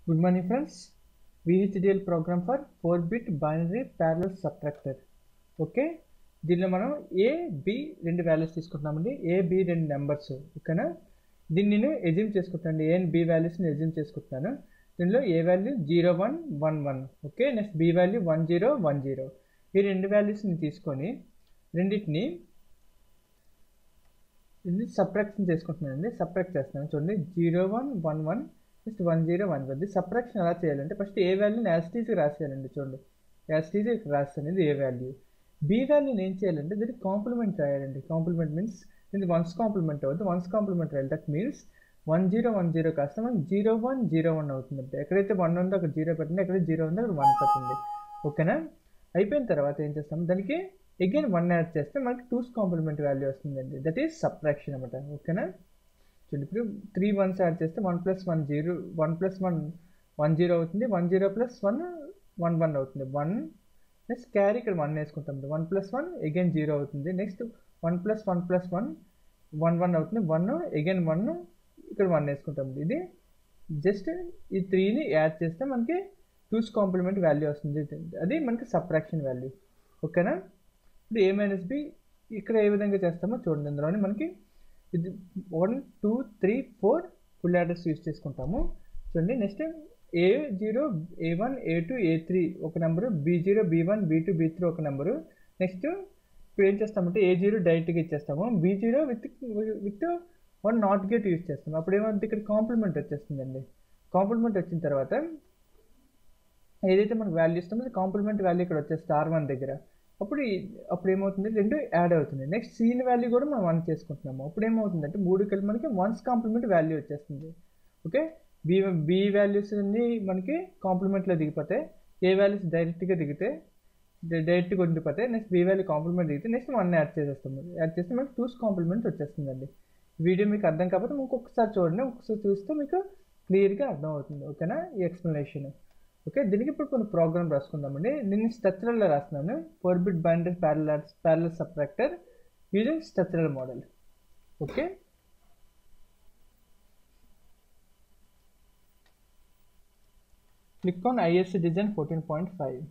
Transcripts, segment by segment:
Good morning friends. VHDL program for 4-bit binary parallel subtractor. Okay దీనిలో మనం A B రెండు values తీసుకుంటున్నామండి A B రెండు numbers ఓకేనా దీన్ని నేను ఎజ్యూమ్ చేసుకుంటాను ఏ అండ్ బి వాల్యూస్ని ఎజ్యూమ్ చేసుకుంటున్నాను దీనిలో A value zero one one one okay next B value one zero one zero ఈ రెండు వాల్యూస్ని తీసుకొని రెండింటిని ఇది సబ్ట్రాక్షన్ చేసుకుంటున్నానండి సబ్ట్రాక్ట్ చేస్తున్నాను చూడండి zero one one one next one zero one one subtraction ఎలా చేయాలంటే ఫస్ట్ ఏ వాల్యూని యాస్టీస్కి రాసేయాలండి చూడండి యాస్టీస్కి రాస్తాను ఇది ఏ వాల్యూ బి వాల్యూని ఏం చేయాలంటే దీనికి కాంప్లిమెంట్ రాయాలండి కాంప్లిమెంట్ మీన్స్ ఇది వన్స్ కాంప్లిమెంట్ అవుతుంది వన్స్ కాంప్లిమెంట్ రాయాలి that means one zero one zero కాస్త మనకి జీరో వన్ జీరో వన్ అవుతుంది ఎక్కడైతే వన్ ఉందో అక్కడ జీరో పెట్టండి ఎక్కడైతే జీరో ఉందో అక్కడ వన్ పెట్టండి ఓకేనా అయిపోయిన తర్వాత ఏం చేస్తాం దానికి అగైన్ వన్ యాడ్ చేస్తే మనకి టూస్ కాంప్లిమెంట్ వాల్యూ వస్తుందండి దట్ ఈస్ సబ్ట్రాక్షన్ అనమాట ఓకేనా చూడండి ఇప్పుడు త్రీ వన్స్ యాడ్ చేస్తే one plus one zero one plus one one zero అవుతుంది one zero plus one one one అవుతుంది వన్ నెక్స్ట్ క్యారీ ఇక్కడ వన్ వేసుకుంటాం one plus one again zero అవుతుంది next one plus one plus one one one అవుతుంది one again one ఇక్కడ one వేసుకుంటాం ఇది just ఈ త్రీని యాడ్ చేస్తే మనకి టూస్ కాంప్లిమెంట్ వాల్యూ వస్తుంది అది మనకి సబ్ట్రాక్షన్ వాల్యూ ఓకేనా ఇప్పుడు ఏ మైనస్ బి ఇక్కడ ఏ విధంగా చేస్తామో చూడండి అందులోని మనకి ఇది one two three four full adders use చేసుకుంటాము చూడండి next A zero A one A two A three ఒక నెంబరు B zero B one B two B three ఒక నెంబరు నెక్స్ట్ ఇప్పుడు ఏం చేస్తామంటే ఏ జీరో డైరెక్ట్గా ఇచ్చేస్తాము B zero with with one not gate use చేస్తాము అప్పుడు ఏమంటే ఇక్కడ కాంప్లిమెంట్ వచ్చేస్తుందండి కాంప్లిమెంట్ వచ్చిన తర్వాత ఏదైతే మనకు వాల్యూ ఇస్తామో అది కాంప్లిమెంట్ వాల్యూ ఇక్కడ వచ్చేస్తుంది ఆర్ వన్ దగ్గర అప్పుడు అప్పుడు ఏమవుతుంది రెండు యాడ్ అవుతుంది నెక్స్ట్ సీన్ వాల్యూ కూడా మనం వన్ చేసుకుంటున్నాము అప్పుడు ఏమవుతుందంటే మూడు కలిపి మనకి వన్స్ కాంప్లిమెంట్ వాల్యూ వచ్చేస్తుంది ఓకే బి బి వాల్యూస్ అన్ని మనకి కాంప్లిమెంట్లో దిగిపోతాయి ఏ వాల్యూస్ డైరెక్ట్గా దిగితే డైరెక్ట్గా ఉండిపోతే నెక్స్ట్ బి వాల్యూ కాంప్లిమెంట్ దిగితే నెక్స్ట్ వన్ యాడ్ చేసేస్తాము యాడ్ చేస్తే మనకి టూస్ కాంప్లిమెంట్ వచ్చేస్తుందండి వీడియో మీకు అర్థం కాకపోతే ఇంకొకసారి చూడండి ఒకసారి చూస్తే మీకు క్లియర్గా అర్థం అవుతుంది ఓకేనా ఈ ఎక్స్ప్లెనేషన్ ఓకే దీనికి ఇప్పుడు కొన్ని ప్రోగ్రామ్ రాసుకుందామండి నేను స్ట్రక్చరల్లో రాస్తున్నాను four bit binary parallel parallel subtractor using structural model okay click on ISC design 14.5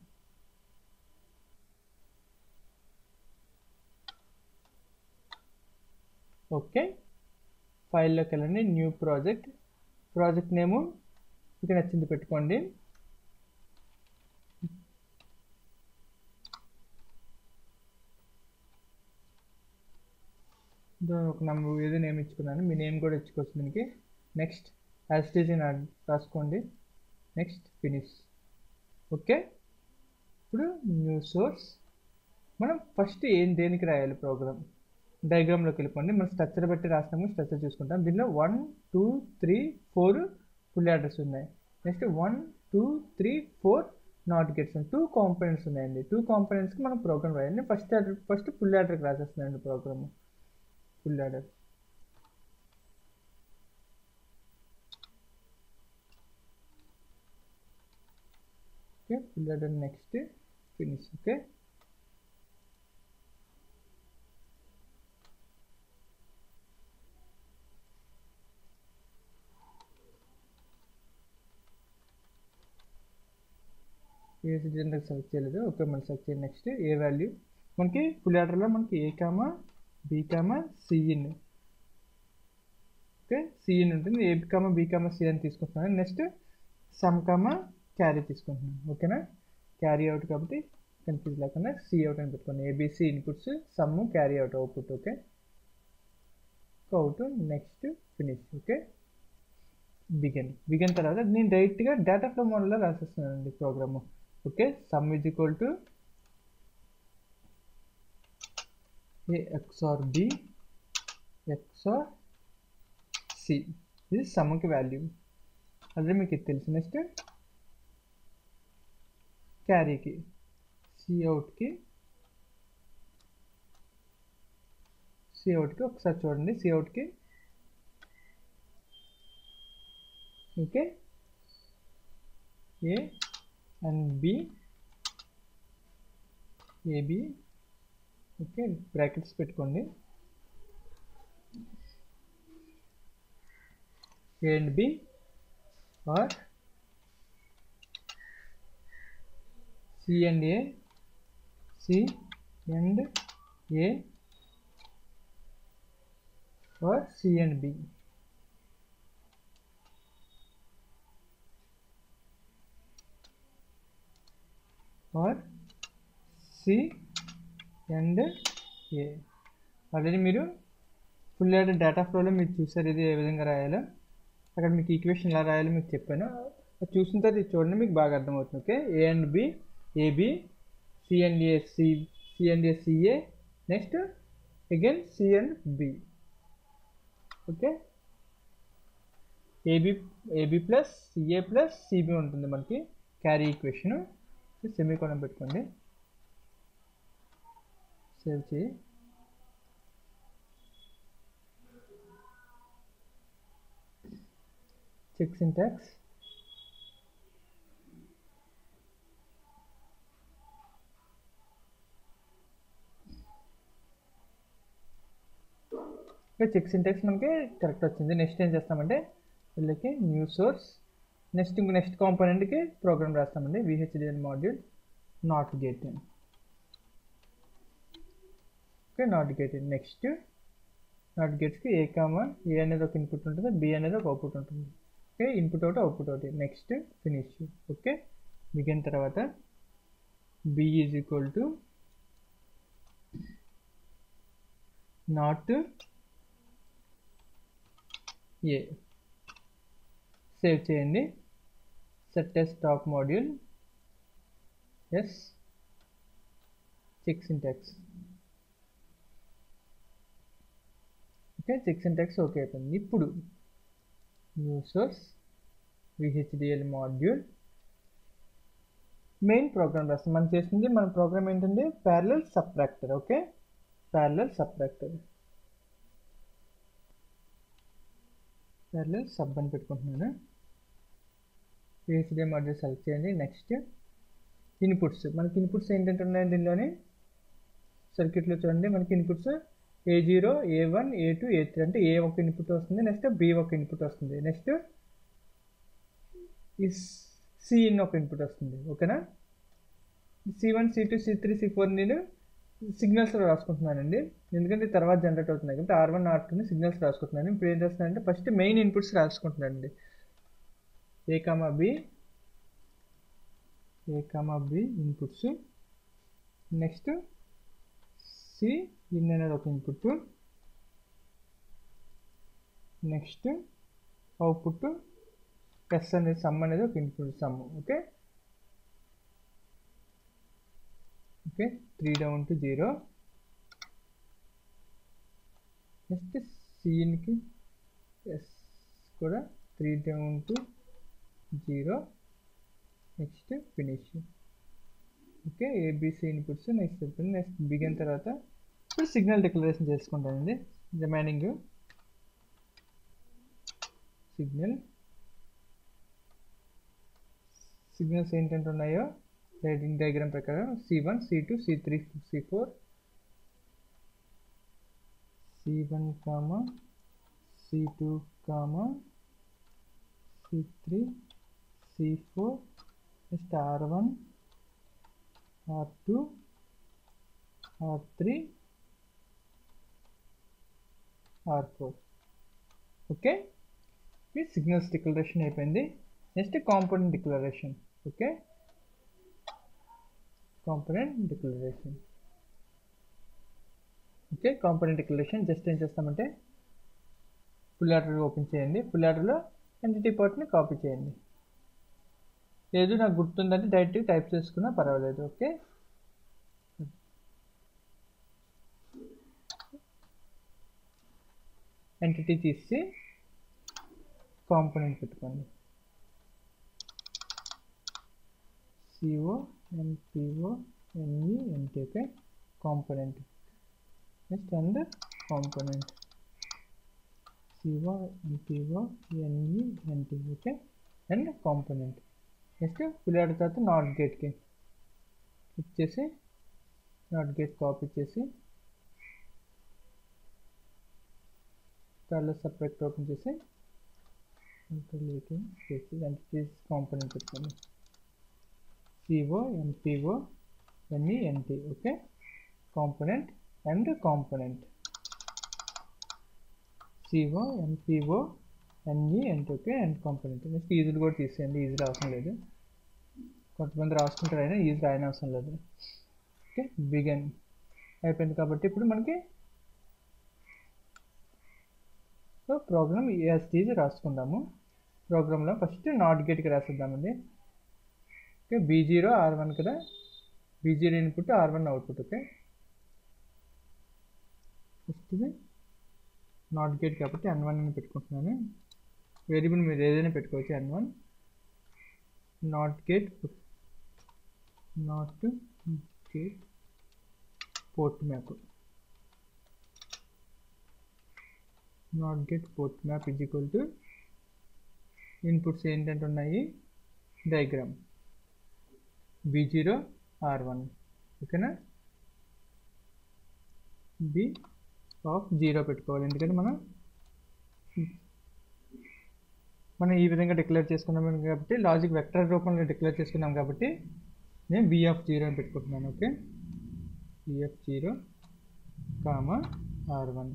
okay ఫైల్లోకి వెళ్ళండి న్యూ ప్రాజెక్ట్ ప్రాజెక్ట్ నేము మీకు నచ్చింది పెట్టుకోండి ఒక నెంబర్ ఏదో నేమ్ ఇచ్చుకున్నాను మీ నేమ్ కూడా ఇచ్చుకోవచ్చు దీనికి నెక్స్ట్ యాజ్ డిజైన్ రాసుకోండి నెక్స్ట్ ఫినిష్ ఓకే ఇప్పుడు న్యూ సోర్స్ మనం ఫస్ట్ ఏం దేనికి రాయాలి ప్రోగ్రామ్ డయాగ్రామ్లోకి వెళ్ళిపోండి మనం స్ట్రక్చర్ బట్టి రాస్తాము స్ట్రక్చర్ చూసుకుంటాం దీనిలో one two three four full adders ఉన్నాయి next one two three four not gates two components ఉన్నాయండి టూ కాంపోనెంట్స్కి మనం ప్రోగ్రామ్ రాయాలి ఫస్ట్ ఆర్డర్ ఫస్ట్ ఫుల్ ఆర్డర్కి రాసేస్తున్నాయండి program full adder okay fill that and next finish okay A general select చేయలేదు okay మనం select చేయండి నెక్స్ట్ ఏ వాల్యూ మనకి ఫుల్ ఆర్డర్లో మనకి A comma B comma C in okay C in ఉంటుంది A comma B comma C అని తీసుకుంటున్నాను next sum comma carry తీసుకుంటున్నాను ఓకేనా క్యారీ అవుట్ కాబట్టి కన్ఫ్యూజ్ లేకుండా సి అవుట్ అని పెట్టుకోండి A B C inputs sum carry out output okay out next finish okay begin begin తర్వాత నేను డైరెక్ట్గా డేటా ఫ్లో మోడల్లో రాసేస్తున్నానండి program okay sum is equal to A XOR B XOR C ఇది సమ్కి వాల్యూ అదే మీకు ఇది తెలుసు నెక్స్ట్ క్యారీకి సిఅవుట్కి సిఅవుట్కి ఒకసారి చూడండి సిఅవుట్కి okay A and B A B okay brackets పెట్టుకోండి A and B or C and A C and A or C and B or C and A already మీరు ఫుల్ యాడ్ డేటా ఫ్లోలో మీరు చూసారు ఇది ఏ విధంగా రాయాలో అక్కడ మీకు ఈక్వేషన్ ఎలా రాయాలో మీకు చెప్పాను అది చూసిన తర్వాత ఇది చూడండి మీకు బాగా అర్థమవుతుంది okay A and B A B C and A C C and A C A next again C and B okay A B A B plus C A plus C B ఉంటుంది మనకి క్యారీ ఈక్వేషన్ సెమీ కోణం పెట్టుకోండి సేవ్ చేయి చెక్ సింటాక్స్ చెక్ సింటాక్స్ మనకి correct వచ్చింది next ఏం చేస్తామంటే వీళ్ళకి new source next ఇంకో నెక్స్ట్ కాంపోనెంట్కి ప్రోగ్రామ్ రాస్తామండి VHDL module not gate okay not gate next not గేట్స్కి ఏ కామా ఏ అనేది ఒక ఇన్పుట్ ఉంటుంది బి అనేది ఒక అవుట్పుట్ ఉంటుంది ఓకే ఇన్పుట్ ఒకటి అవుట్పుట్ ఒకటి నెక్స్ట్ ఫినిష్ ఓకే మిగిలిన తర్వాత B is equal to not A save చేయండి set as top module as check syntax okay check syntax okay అయిపోయింది ఇప్పుడు new source VHDL module main program రాస్తాం మనం చేసింది మన ప్రోగ్రామ్ ఏంటంటే parallel subtractor okay parallel subtractor parallel sub అని పెట్టుకుంటున్నాను పిహెచ్డి మాడ్యూల్ సెలెక్ట్ చేయండి నెక్స్ట్ ఇన్పుట్స్ మనకి ఇన్పుట్స్ ఏంటంటే ఉన్నాయి దీనిలోని సర్క్యూట్లో చూడండి మనకి inputs A zero A one A two A three అంటే ఏ ఒక ఇన్పుట్ వస్తుంది నెక్స్ట్ బి ఒక ఇన్పుట్ వస్తుంది నెక్స్ట్ ఈ సి ఇన్ ఒక ఇన్పుట్ వస్తుంది ఓకేనా C one C two C three C four నేను సిగ్నల్స్లో రాసుకుంటున్నానండి ఎందుకంటే తర్వాత జనరేట్ అవుతున్నాయి కాబట్టి ఆర్ వన్ ఆర్ టూని సిగ్నల్స్ రాసుకుంటున్నాను ఇప్పుడు ఏం చేస్తున్నానంటే ఫస్ట్ మెయిన్ ఇన్పుట్స్ రాసుకుంటున్నానండి A comma B A comma B inputs next C in అనేది ఒక ఇన్పుట్ నెక్స్ట్ అవుట్పుట్ ఎస్ అనేది సమ్ అనేది ఒక input sum okay okay three down to zero next సిఎన్కి ఎస్ కూడా three down to zero next finish okay A B C inputs next చెప్తుంది next begin తర్వాత ఇప్పుడు సిగ్నల్ డిక్లరేషన్ చేసుకుంటానండి రిమైనింగ్ సిగ్నల్ సిగ్నల్స్ ఏంటంటే ఉన్నాయో రైటింగ్ డయాగ్రామ్ ప్రకారం C one C two C three C four C one comma C two comma C three C four next R one are two R three R four okay ఈ signals declaration అయిపోయింది next component declaration okay component declaration okay component declaration just ఏం చేస్తామంటే full adder open చేయండి full ఆర్డర్లో entity పార్ట్ని copy చేయండి లేదు నాకు గుర్తుందంటే డైరెక్ట్గా టైప్ చేసుకున్నా పర్వాలేదు ఓకే ఎంటిటీ తీసి కాంపోనెంట్ పెట్టుకోండి component okay component next end component component okay end component next fill తర్వాత నాట్ గేట్కి క్లిక్ చేసి నాట్ గేట్ కాపీ చేసి చాలా సపరేట్ ఓపెన్ చేసి కంట్రోల్ చేసి ఎంటిటీస్ కాంపోనెంట్ పెట్టుకోండి component okay component end component component okay end component next ఈజీలు కూడా తీసేయండి ఈజీలు అవసరం లేదు కొంతమంది రాసుకుంటారు అయినా ఈజీ రాయని అవసరం లేదు ఓకే బిగన్ అయిపోయింది కాబట్టి ఇప్పుడు మనకి సో ప్రోగ్రామ్ ఏఎస్టీజీ రాసుకుందాము ప్రోగ్రాంలో ఫస్ట్ నాట్ గేట్కి రాసిద్దామండి okay B zero R one కదా B zero input R one output okay first ఇది నాట్ గేట్ కాబట్టి ఎన్ వన్ అని పెట్టుకుంటున్నాను వేరియబుల్ మీరు ఏదైనా పెట్టుకోవచ్చు N one not gate not gate port map not gate port map is equal to inputs ఏంటంటే ఉన్నాయి diagram B zero R one ఓకేనా బి ఆఫ్ జీరో పెట్టుకోవాలి ఎందుకంటే మనం మనం ఈ విధంగా డిక్లేర్ చేసుకున్నాం కాబట్టి లాజిక్ వెక్టర్ రూపంలో డిక్లేర్ చేసుకున్నాం కాబట్టి నేను బి ఆఫ్ జీరో అని పెట్టుకుంటున్నాను okay B of zero comma R one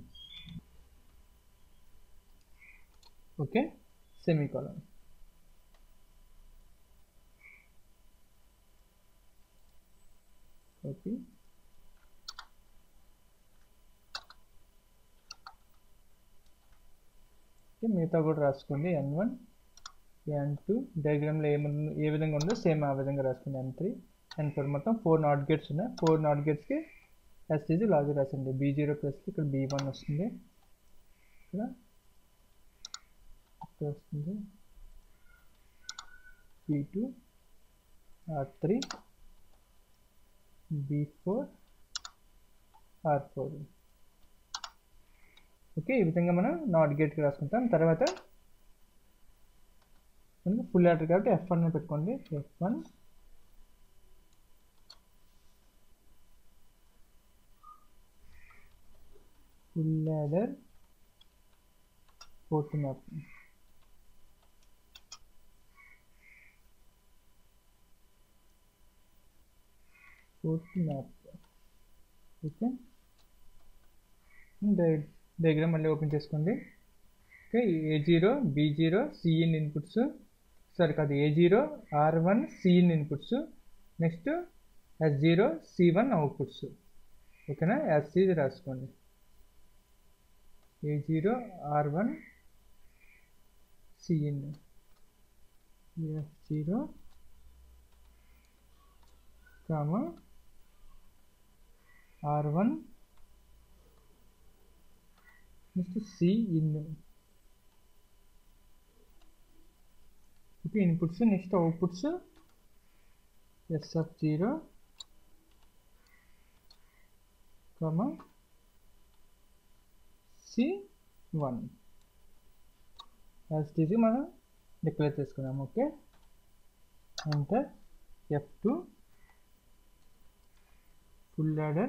okay semicolon okay okay మిగతా కూడా రాసుకోండి ఎన్ వన్ ఎన్ టూ డయాగ్రామ్లో ఏముంది ఏ విధంగా ఉందో సేమ్ ఆ విధంగా రాసుకోండి ఎన్ త్రీ ఎన్ ఫోర్ మొత్తం ఫోర్ నాట్ గేట్స్ ఉన్నాయి ఫోర్ నాట్ గేట్స్కి ఎస్టీజీ లాజిక్ రాసండి బీ జీరో ప్లస్కి ఇక్కడ బీ వన్ వస్తుంది ఇక్కడ ఇక్కడ వస్తుంది B two R three B four R four okay ఈ విధంగా మనం నాట్ గేట్కి రాసుకుంటాం తర్వాత మనకి ఫుల్ ఆర్డర్ కాబట్టి ఎఫ్ వన్ పెట్టుకోండి F one full adder port map port map okay diagram మళ్ళీ ఓపెన్ చేసుకోండి okay A zero B zero cin inputs sorry కాదు A zero R one C in inputs next S zero C one outputs ఓకేనా SC రాసుకోండి A zero R one C in S zero comma R one next C in okay inputs next outputs S of zero comma C one as TG మనం declare చేసుకున్నాం okay enter F two full adder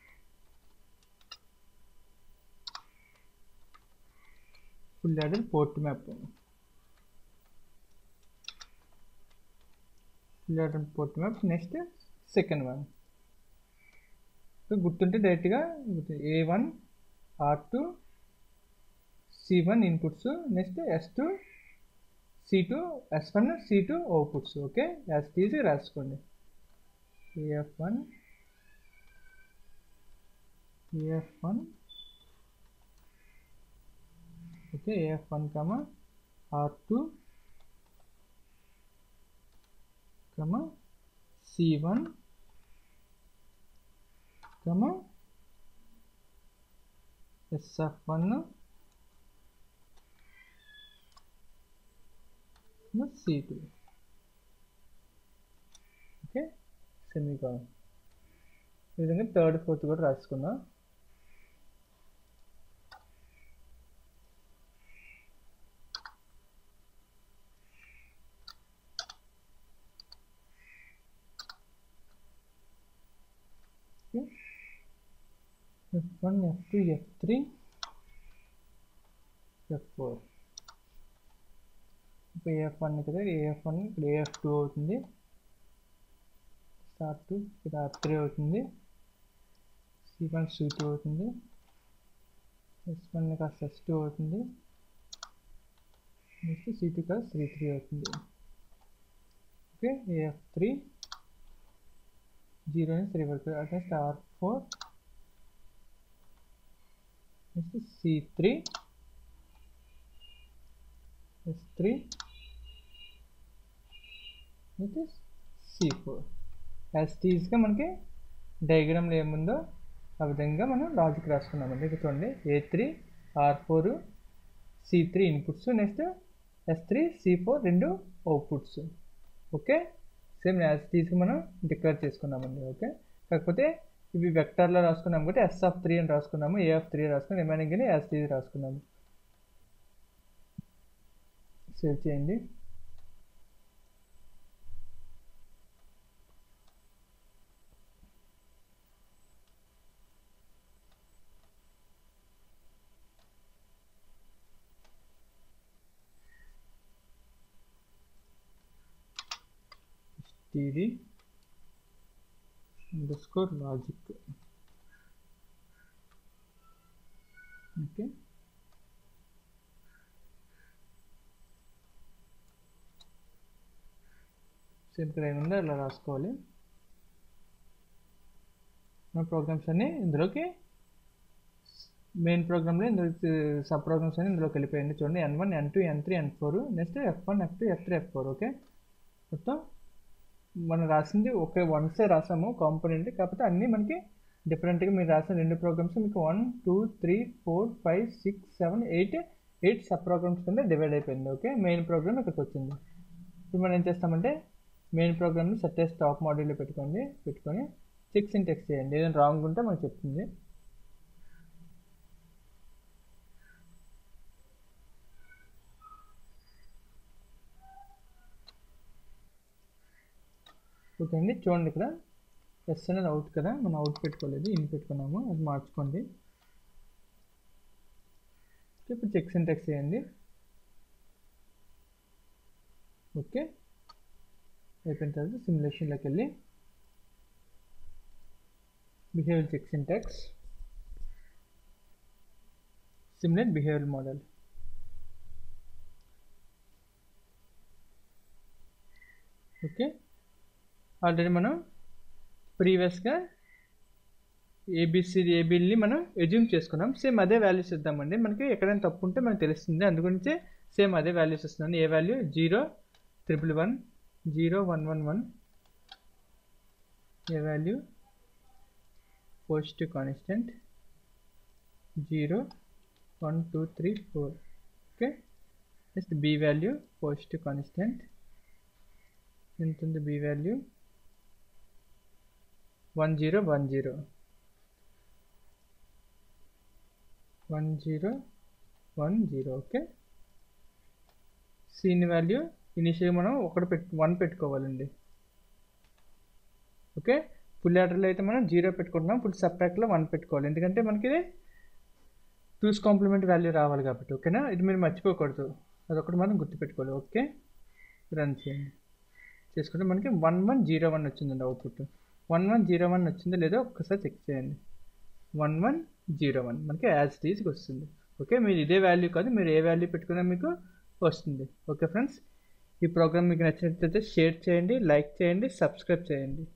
full adder port map full adder port map next second one so గుర్తుంటే డైరెక్ట్గా A one are two C one inputs next S two C two S one C two outputs okay S TG రాసుకోండి AF one AF one okay AF one comma R two comma C one comma SF one C two okay semicolon ఈ విధంగా third fourth కూడా రాసుకుందాం F1, F2, F3, F4 ఇప్పుడు AF one కదా AF one ఇప్పుడు AF two అవుతుంది star two ఇక్కడ R three అవుతుంది C one C two అవుతుంది ఎస్ వన్ కాస్త ఎస్ టూ అవుతుంది నెక్స్ట్ సి టూ కాస్త సి త్రీ అవుతుంది ఓకే ఏఎఫ్ త్రీ జీరో నుంచి త్రీ వరకు next R four next C three S three next C four as టీజ్గా మనకి డయాగ్రామ్లో ఏముందో ఆ విధంగా మనం లాజిక్ రాసుకున్నామండి ఇక్కడ చూడండి A three R four C three inputs next S three C four రెండు అవుట్పుట్స్ ఓకే సేమ్ యాజ్ టీజ్గా మనం డిక్లేర్ చేసుకున్నామండి ఓకే కాకపోతే ఇవి వెక్టర్లో రాసుకున్నాం కాబట్టి ఎస్ ఆఫ్ త్రీ అని రాసుకున్నాము ఏ ఆఫ్ త్రీ రాసుకుని రిమైనింగ్ అని యాజ్ టీజ్ రాసుకున్నాము సేవ్ చేయండి td underscore logic okay same ఇక్కడ ఏముందో ఇలా రాసుకోవాలి మన ప్రోగ్రామ్స్ అన్ని ఇందులోకి మెయిన్ ప్రోగ్రామ్లో ఇందులో సబ్ ప్రోగ్రామ్స్ అన్ని ఇందులోకి వెళ్ళిపోయింది చూడండి N one N two N three N four next F one F two F three F four okay మొత్తం మనం రాసింది ఒకే వన్సే రాసాము కాంపోనెంట్ కాకపోతే అన్నీ మనకి డిఫరెంట్గా మీరు రాసిన రెండు ప్రోగ్రామ్స్ మీకు one two three four five six seven eight eight sub programs కింద డివైడ్ అయిపోయింది ఓకే మెయిన్ ప్రోగ్రామ్ ఇక్కడికి వచ్చింది ఇప్పుడు మనం ఏం చేస్తామంటే మెయిన్ ప్రోగ్రామ్ని సెట్ చేసి టాప్ మోడల్లో పెట్టుకోండి పెట్టుకొని చెక్స్ ఇన్ టెక్స్ట్ చేయండి ఏదైనా రాంగ్ ఉంటే మనకు చెప్తుంది ఓకే అండి చూడండి ఇక్కడ ఎస్ అనేది అవుట్ కదా మనం అవుట్ పెట్టుకోలేదు ఇన్ పెట్టుకున్నాము అది మార్చుకోండి ఇప్పుడు చెక్ సింటెక్స్ చేయండి ఓకే అయిపోయిన తర్వాత సిమ్యులేషన్లోకి వెళ్ళి behaviour check syntax simulate behaviour model okay already మనం ప్రీవియస్గా ఏబిసిడి ఏబిల్ని మనం ఎజ్యూమ్ చేసుకున్నాం సేమ్ అదే వాల్యూస్ ఇద్దామండి మనకి ఎక్కడైనా తప్పు ఉంటే మనకు తెలుస్తుంది అందుగురించి సేమ్ అదే వాల్యూస్ ఇస్తున్నాను A value zero triple one zero one one one A value post constant zero one two three four okay next B value post constant ఎంత ఉంది B value one zero one zero one zero one zero okay C in value initial మనం ఒకటి పెట్టు one పెట్టుకోవాలండి okay full ఆర్డర్లో అయితే మనం zero పెట్టుకుంటున్నాం ఫుల్ సబ్ట్రాక్ట్లో వన్ పెట్టుకోవాలి ఎందుకంటే మనకి ఇది టూస్ కాంప్లిమెంట్ వాల్యూ రావాలి కాబట్టి ఓకేనా ఇది మీరు మర్చిపోకూడదు అదొకటి మనం గుర్తుపెట్టుకోవాలి ఓకే రన్ చేయండి చేసుకుంటే మనకి వన్ వన్ జీరో వన్ వచ్చిందండి output one one zero one వచ్చిందో లేదో ఒక్కసారి చెక్ చేయండి వన్ వన్ జీరో వన్ మనకి యాజ్ టీజ్కి వస్తుంది ఓకే మీరు ఇదే వాల్యూ కాదు మీరు ఏ వాల్యూ పెట్టుకున్నా మీకు వస్తుంది ఓకే ఫ్రెండ్స్ ఈ ప్రోగ్రామ్ మీకు నచ్చినట్లయితే షేర్ చేయండి లైక్ చేయండి సబ్స్క్రైబ్ చేయండి